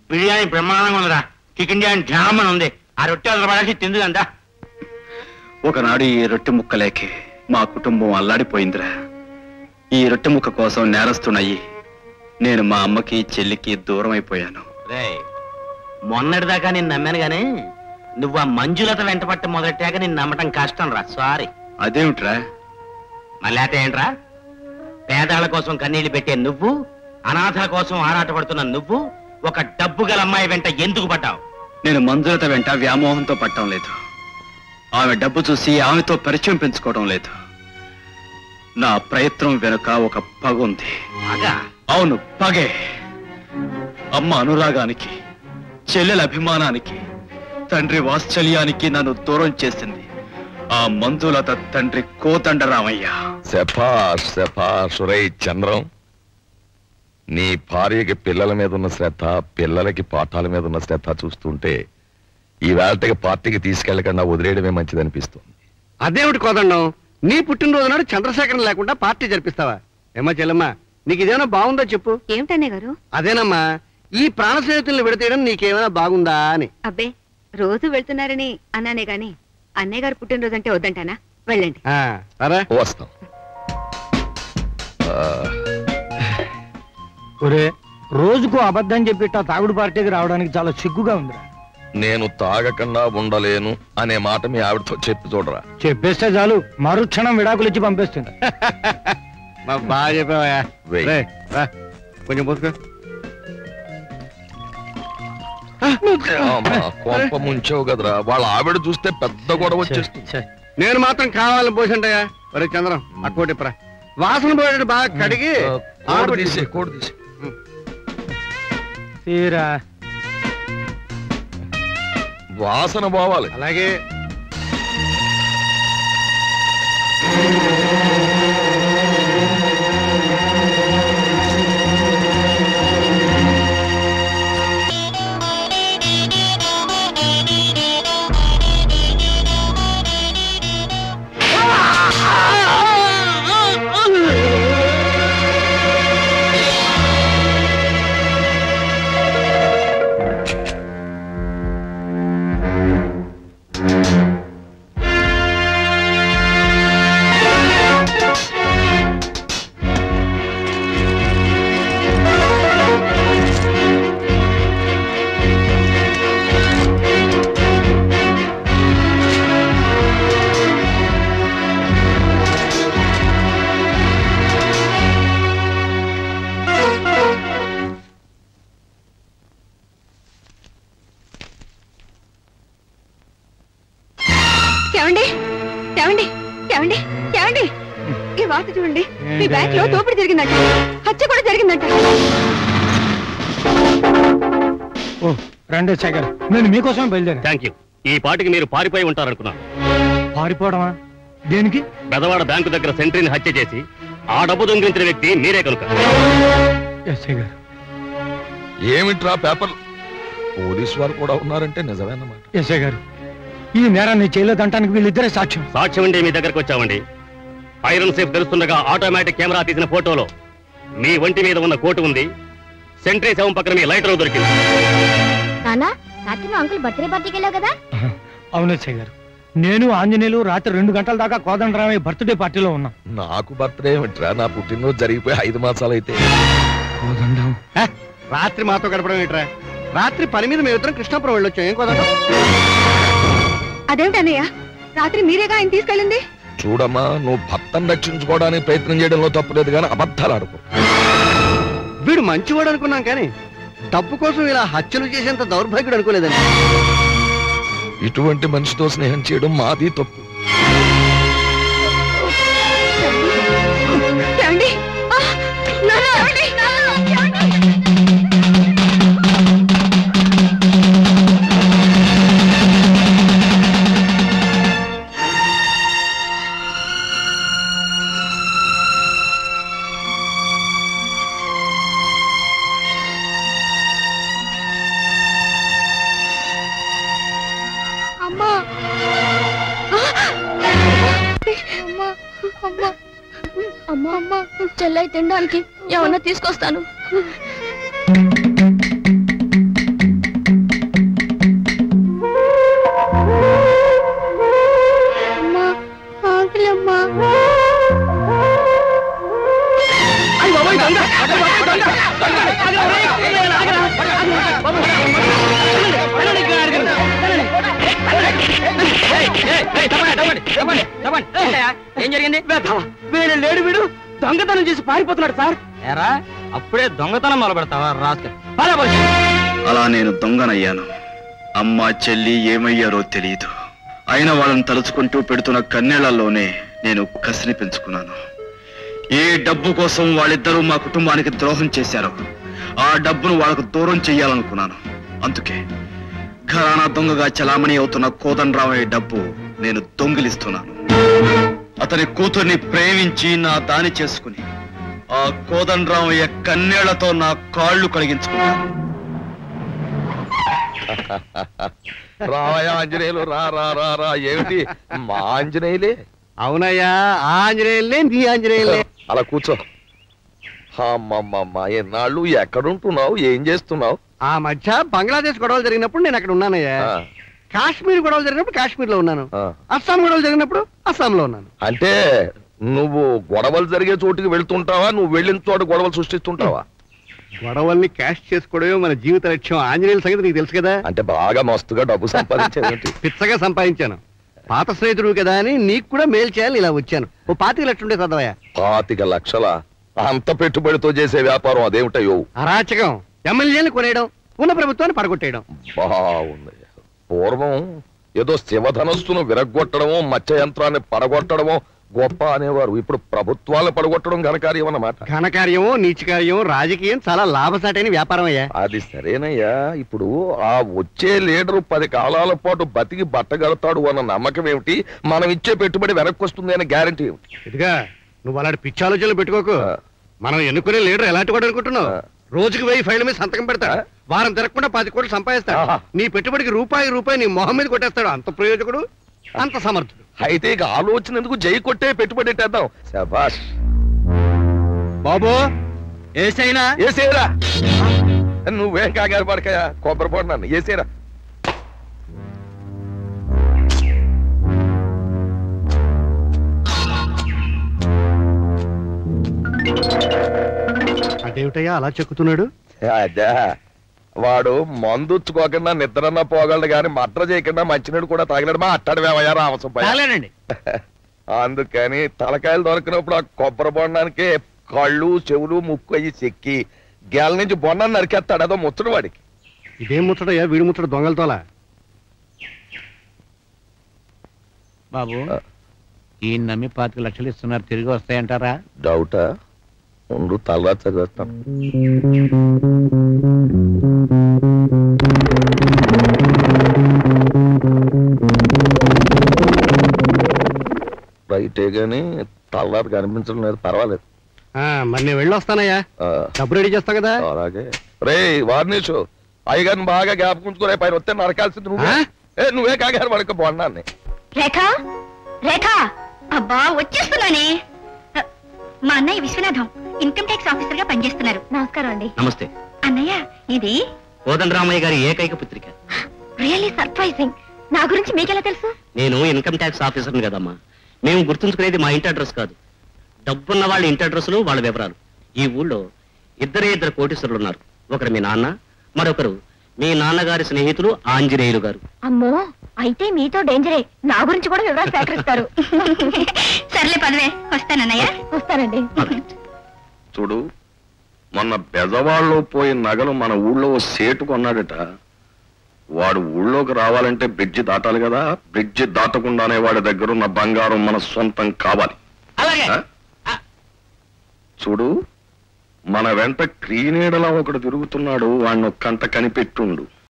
బిర్యానీ బ్రహ్మాండంగా ఉందిరా చికెన్ బిర్యానీ జామన్ ఉంది ఆ రొట్టె అదర పడేసి తిందుదంతా ఒకనాడు ఈ రొట్టె ముక్కలేకే మా కుటుంబం అల్లాడిపోయిందిరా ఈ రొట్టె ముక్క కోసం నేరస్తున్నయ్యి నేను మా అమ్మకి చెల్లికి దూరం అయిపోయాను రే మొన్నటిదాకా నేను నమ్మాను గానీ నువ్వు ఆ మంజులత వెంట పట్టి మొదలెట్టాక నేను నమ్మటం కష్టం రా సారీ అదేమిట్రా మళ్ళీ ఏంట్రా పేదాల కోసం కన్నీళ్లు పెట్టే నువ్వు అనాథల కోసం ఆరాటపడుతున్న నువ్వు ఒక డబ్బు గల అమ్మాయి వెంట ఎందుకు పడ్డావు నేను మంజులత వెంట వ్యామోహంతో పట్టడం లేదు ఆమె డబ్బు చూసి ఆమెతో పరిచయం పెంచుకోవడం లేదు నా ప్రయత్నం వెనుక ఒక పగ ఉంది అగా అవును పగే అమ్మ అనురాగానికి చెల్లెల అభిమానానికి తండ్రి వాత్సల్యానికి నన్ను దూరం చేసింది ఆ మంజులత తండ్రి కోదండరామయ్య శపాష్ శపాష్ రై చంద్రం నీ భార్యకి పిల్లల మీద ఉన్న శ్రద్ధ పిల్లలకి పాఠాల మీద ఉన్న శ్రద్ధ చూస్తుంటే ఈ వేళకి పార్టీకి తీసుకెళ్లకుండా వదిలేయడమే మంచిదనిపిస్తుంది అదేమిటి కోదండం నీ పుట్టినరోజు నాడు చంద్రశేఖరం లేకుండా పార్టీ జరిపిస్తావా ఏమా చెల్లమ్మా నీకు ఇదేమైనా బాగుందా చెప్పు ఏమిటన్నయ్య గారు అదేనమ్మా ఈ ప్రాణ స్నేహితుల్ని విడతీయడం నీకేమైనా బాగుందా అని అబ్బే రోజు వెళ్తున్నారని అన్నానే గాని అన్నయ్య గారు పుట్టినరోజు అంటే వద్దంటానా వెళ్ళండి ఆ, సరే వస్తాం ఆ, ఒరే రోజుకు అబద్ధం చెప్పిట్ట తాగుడు పార్టీకి రావడానికి చాలా సిగ్గుగా ఉందిరా నేను తాగకుండా ఉండలేను అనే మాట మీ ఆవిడతో చెప్పి చూడరా చెప్పేస్తే చాలు మరుక్షణం విడాకులు ఇచ్చి పంపిస్తుంది మా బాగా చెప్పావా వెయ్. రేయ్, రా. కొంచెం పోసుకో అమ్మా, కొంప ముంచావు కదరా వాళ్ళ ఆవిడ చూస్తే పెద్ద గొడవ వచ్చేస్తుంది నేను మాత్రం కావాలని పోసింటయ్యా ఒరే చంద్రం అక్కోటిప్రా వాసన పోయేటట్టు బాగా కడిగి ఆ, కోడి ఆరబెట్టి తీసే కోడి తీసే తీరా వాసన పోవాలి అలాగే ఏమండి ఏమండి ఏమండి ఏమండి ఈ వార్త చూడండి మీ బ్యాంక్ లో దోపిడీ జరిగిందంట హత్య కూడా జరిగిందంట ఓ రండి శేఖర్ నేను మీకోసం బయలుదేరా థ్యాంక్ యూ ఈ పాటికి మీరు పారిపోయి ఉంటారనుకున్నాను పారిపోవడమా దేనికి బెదవాడ బ్యాంకు దగ్గర సెంట్రీని హత్య చేసి ఆ డబ్బు దొంగిలించిన వ్యక్తి మీరే కనుక ఎస్ఐ గారు ఏమిట్రా పేపర్ పోలీసు వారు కూడా ఉన్నారంటే నిజమేనమాట ఎస్ఐ గారు ఈ నేరాన్ని చేయలేదంటానికి వీళ్ళిద్దరే సాక్ష్యం సాక్ష్యం ఉండి మీ దగ్గరకు వచ్చామండి ఐరన్ సేఫ్ తెలుస్తుండగా ఆటోమేటిక్ కెమెరా తీసిన ఫోటోలో మీ ఒంటి మీద ఉన్న కోటు ఉంది సెంట్రీ శవం పక్కన మీ లైటర్ దొరికింది నానా రాత్రి నువ్వు అంకుల్ బర్త్డే పార్టీకి వెళ్ళావు కదా అవును ఎస్ఐ గారు నేను ఆంజనేయులు రాత్రి రెండు గంటల దాకా కోదండరామయ్య బర్త్డే పార్టీలో ఉన్నాం నాకు బర్త్డే ఏమిట్రా నా పుట్టినరోజు జరిగిపోయి ఐదు మాసాలు అయితే కోదండం హ, రాత్రి మాతో గడపడం ఏంట్రా రాత్రి పని మీద మేము ఇద్దరం కృష్ణాపురం వెళ్ళొచ్చాం ఏం కోదండం అదేమిటి అన్నయ్య రాత్రి మీరేగా ఆయన తీసుకెళ్ళింది చూడమ్మా నువ్వు భర్తను రక్షించుకోవడానికి ప్రయత్నం చేయడంలో తప్పులేదు కానీ అబద్ధాలు ఆడుకో వీడు మంచివాడు అనుకున్నాం కానీ డబ్బు కోసం ఇలా హత్యలు చేసేంత దౌర్భాగ్యుడు అనుకోలేదండి ఇటువంటి మనిషితో స్నేహం చేయడం మాది తప్పు ఏమండి ఆ, నాన్న, ఏమండి? నాన్న, ఏమండి? అమ్మా అమ్మా అమ్మా అమ్మా అమ్మా చెల్లై తినడానికి ఏమన్నా తీసుకొస్తాను ఏం జరిగింది వీడు లేడు వీడు దొంగతనం చేసి పారిపోతున్నాడు సార్ ఏరా అప్పుడే దొంగతనం మొదలు పెడతావా రాస్కల్ అలా నేను దొంగనయ్యాను అమ్మ చెల్లి ఏమయ్యారో తెలియదు అయిన వాళ్ళని తలుచుకుంటూ పెడుతున్న కన్నీళ్లలోనే నేను కసిని పెంచుకున్నాను ఏ డబ్బు కోసం వాళ్ళిద్దరూ మా కుటుంబానికి ద్రోహం చేశారో ఆ డబ్బును వాళ్ళకు దూరం చెయ్యాలనుకున్నాను అందుకే ఘరానా దొంగగా చలామణి అవుతున్న కోదండరామయ్య డబ్బు నేను దొంగిలిస్తున్నాను అతని కూతుర్ని ప్రేమించి నా దాని చేసుకుని ఆ కోదండరామయ్య కన్నీళ్లతో నా కాళ్ళు కడిగించుకున్నాను రావయ్య ఆంజనేయులు రా రా రా రా ఏమిటి మా ఆంజనేయులే అవునయ్యా ఆ ఆంజనేయులే నీ ఆంజనేయులే అలా కూర్చో అమ్మమ్మమ్మ ఎన్నాళ్ళు ఎక్కడుంటున్నావు ఏం చేస్తున్నావు ఆ మధ్య బంగ్లాదేశ్ గొడవలు జరిగినప్పుడు నేను అక్కడ ఉన్నానయ్యా ఆ, కాశ్మీర్ గొడవలు జరిగినప్పుడు కాశ్మీర్ లో ఉన్నాను ఆ. అస్సాం గొడవలు జరిగినప్పుడు అస్సాంలో ఉన్నాను అంటే నువ్వు గొడవలు జరిగే చోటుకి వెళ్తుంటావా నువ్వు వెళ్ళిన చోట గొడవలు సృష్టిస్తుంటావా గొడవల్ని క్యాష్ చేసుకోవడమే మన జీవిత లక్ష్యం ఆంజనేయుల సంగతి నీకు తెలుసు కదా అంటే బాగా మస్తుగా డబ్బు సంపాదించేది పిచ్చగా సంపాదించాను పాత స్నేహితుడు కదా అని నీకు కూడా మేలు చేయాలి ఇలా వచ్చాను ఓ పాతిక లక్షలు ఉండే చదవయా పాతిక లక్షల అంత పెట్టుబడితో చేసే వ్యాపారం అదేమిటయ్యో అరాచకం ఎమ్మెల్యేని కొనేయడం ఉన్న ప్రభుత్వాన్ని పడగొట్టేయడం బాగుంది పూర్వం ఏదో శివధనస్సును విరగొట్టడమో మత్స్య యంత్రాన్ని పడగొట్టడమో గొప్ప అనేవారు ఇప్పుడు ప్రభుత్వాలను పడగొట్టడం ఘనకార్యం అన్నమాట ఘనకార్యమో నీచకార్యం రాజకీయం చాలా లాభసాటైన వ్యాపారం అయ్యా అది సరేనయ్యా ఇప్పుడు ఆ వచ్చే లీడరు పది కాలాల పాటు బతికి బట్టగడతాడు అన్న నమ్మకం ఏమిటి మనం ఇచ్చే పెట్టుబడి వెనక్కి వస్తుంది అనే గ్యారంటీ ఏమిటి ఇదిగా నువ్వు అలాంటి పిచ్చి ఆలోచనలు పెట్టుకోకు ఆ. మనం ఎన్నుకునే లీడర్ ఎలాంటి వాడు అనుకుంటున్నావు ఆ. రోజుకి వెయ్యి ఫైళ్ళ మీద సంతకం పెడతా ఆ. వారం తిరగకుండా పది కోట్లు సంపాదిస్తాడు ఆహా. నీ పెట్టుబడికి రూపాయి రూపాయి నీ మొహం మీద కొట్టేస్తాడు అంత ప్రయోజకుడు అంత సమర్థుడు అయితే ఇక ఆలోచన ఎందుకు జై కొట్టే పెట్టుబడి పెట్టేద్దాం శభాష్ బాబు ఏసైనా ఏసేరా నువ్వేం కాగారు పడకయా కొబ్బరి పొడి నన్ను ఏసేరా అదేమిటయ్యా అలా చెక్కుతున్నాడు అదే వాడు మందుచ్చుకోకుండా నిద్రన్నా పోగలడు గాని మట్ర చేయకుండా మంచినీడు కూడా తాగినాడు మా అట్టాడు వేమయ్యా రామసుబ్బయ్య చాలేనండి అందుకని తలకాయలు దొరికినప్పుడు ఆ కొబ్బరి బొండానికి కళ్ళు చెవులు ముక్కు అయ్యి చెక్కి గేల నుంచి బొండాన్ని నరికేస్తాడు అదో ముచ్చడు వాడికి ఇదేం ముచ్చటయ్యా వీడి ముచ్చట దొంగలతోలా బాబు ఈ నమ్మి పాతిక లక్షలు ఇస్తున్నారు తిరిగి వస్తాయంటారా డౌటా ఉండు తలరా చదివేస్తాను రైటే గాని తలరాత కనిపించడం లేదు పర్వాలేదు ఆ, మరి నేను వెళ్ళి వస్తానయ్యా ఆ, డబ్బు రెడీ చేస్తావు కదా అలాగే రే వార్నిషు అయ్యగారిని బాగా జ్ఞాపకుంచుకునే పైన వస్తే నరకాల్సింది నువ్వే ఆ? ఏ నువ్వే కాగారు వాడికి బొండాన్ని రేఖ రేఖ అబ్బా వచ్చేస్తున్నానే అ, మా అన్నయ్య విశ్వనాథం ఇన్కమ్ ట్యాక్స్ ఆఫీసర్ గా పనిచేస్తున్నారు నమస్కారం అండి నమస్తే అన్నయ్య ఇది కోదండరామయ్య గారి ఏకైక పుత్రిక రియల్లీ సర్ప్రైజింగ్ నా గురించి మీకెలా తెలుసు నేను ఇన్కమ్ ట్యాక్స్ ఆఫీసర్ని కదమ్మా మేము గుర్తుంచుకునేది మా ఇంటి అడ్రస్ కాదు డబ్బున్న వాళ్ళ ఇంటి అడ్రస్లు వాళ్ళ వివరాలు ఈ ఊళ్ళో ఇద్దరే ఇద్దరు కోటీశ్వరులు ఉన్నారు ఒకరు మీ నాన్న మరొకరు మీ నాన్నగారి స్నేహితులు ఆంజనేయులు గారు అమ్మో అయితే మీతో డేంజరే నా గురించి కూడా వివరాలు సేకరిస్తారు సర్లే పదవే వస్తానన్నయ్య వస్తానండి చూడు మొన్న బెజవాడలో పోయిన నగలు మన ఊళ్ళో ఓ సేటు కొన్నాడట వాడు ఊళ్ళోకి రావాలంటే బ్రిడ్జి దాటాలి కదా బ్రిడ్జి దాటకుండానే వాడి దగ్గర ఉన్న బంగారం మన సొంతం కావాలి అలాగే ఆ? చూడు మన వెంట క్రీనీడలా ఒకడు తిరుగుతున్నాడు వాడిని ఒక్కంట కనిపెట్టుండు